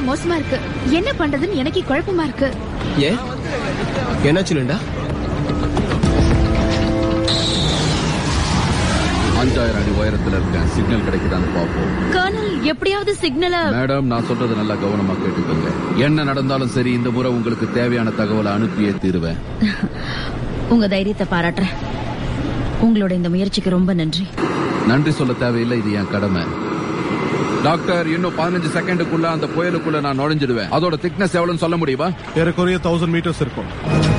மோசமா இருக்கு என்ன பண்றதுன்னு எனக்கு குழப்பமா இருக்கு ஏன் என்னாச்சு லிண்டா அஞ்சாயிரம் அடி உயரத்துல இருக்கேன் சிக்னல் கிடைக்குதான்னு பார்ப்போம் கர்னல் எப்படியாவது சிக்னலை மேடம் நான் சொல்றது நல்லா கவனமா கேட்டுக்கோங்க என்ன நடந்தாலும் சரி இந்த முறை உங்களுக்கு தேவையான தகவலை அனுப்பியே தீருவேன் உங்க தைரியத்தை பாராட்டுறேன் உங்களோட இந்த முயற்சிக்கு ரொம்ப நன்றி நன்றி சொல்ல தேவையில்லை இது என் கடமை டாக்டர் இன்னும் பதினஞ்சு செகண்டுக்குள்ள அந்த புயலுக்குள்ள நான் நுழைஞ்சிடுவேன் அதோட திக்னஸ் எவ்வளவுன்னு சொல்ல முடியுமா ஏறக்குறைய தௌசண்ட் மீட்டர்ஸ் இருக்கும்